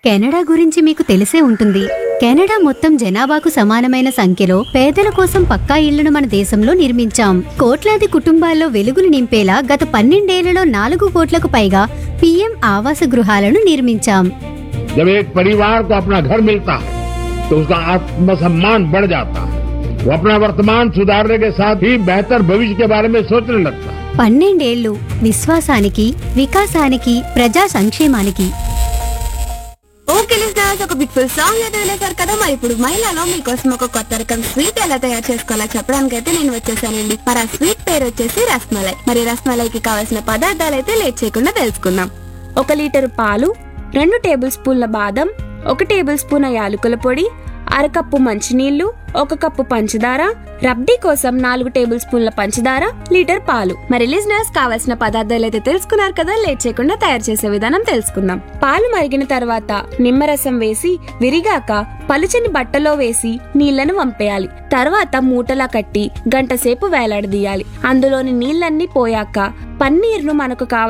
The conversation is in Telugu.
కెనడా గురించి మీకు తెలిసే ఉంటుంది కెనడా మొత్తం జనాభాకు సమానమైన సంఖ్యలో పేదల కోసం పక్కా ఇళ్లను మన దేశంలో నిర్మించాం కోట్లాది కుటుంబాల్లో వెలుగులు నింపేలా గత పన్నెండేళ్లలో నాలుగు కోట్లకు పైగా పీఎం ఆవాస గృహాలను నిర్మించాం जब एक परिवार को अपना घर मिलता है तो उसका आत्मसम्मान बढ़ जाता है वो अपना वर्तमान सुधारने के साथ ही बेहतर भविष्य के बारे में सोचने लगता है పన్నెండేళ్లు విశ్వాసానికి వికాసానికి ప్రజా సంక్షేమానికి ఓకే లిజనర్స్ ఒక బ్యూటిఫుల్ సాంగ్ అయితే వినేశారు కదా మరి ఇప్పుడు మహిళలో మీకోసం ఒక కొత్త రకం స్వీట్ ఎలా తయారు చేసుకోవాలో చెప్పడానికి అయితే నేను వచ్చేసానండి మరి ఆ స్వీట్ పేరు వచ్చేసి రస్మలై మరి రస్మలైకి కావాల్సిన పదార్థాలు అయితే లేట్ చేయకుండా తెలుసుకుందాం ఒక లీటరు పాలు రెండు టేబుల్ స్పూన్ల బాదం ఒక టేబుల్ స్పూన్ యాలకుల పొడి అరకప్పు మంచినీళ్లు ఒక కప్పు పంచదార రబ్డీ కోసం నాలుగు టేబుల్ స్పూన్ల పంచదార లీటర్ పాలు మరి లిజనర్స్ కావాల్సిన పదార్థాలు అయితే తెలుసుకున్నారు కదా లేట్ చేయకుండా తయారు చేసే విధానం తెలుసుకుందాం పాలు మరిగిన తర్వాత నిమ్మరసం వేసి విరిగాక పలుచని బట్టలో వేసి నీళ్లను వంపేయాలి తర్వాత మూటలా కట్టి గంట సేపు వేలాడదీయాలి అందులోని నీళ్లన్నీ పోయాక పన్నీర్ను మనకు కావాల్సిన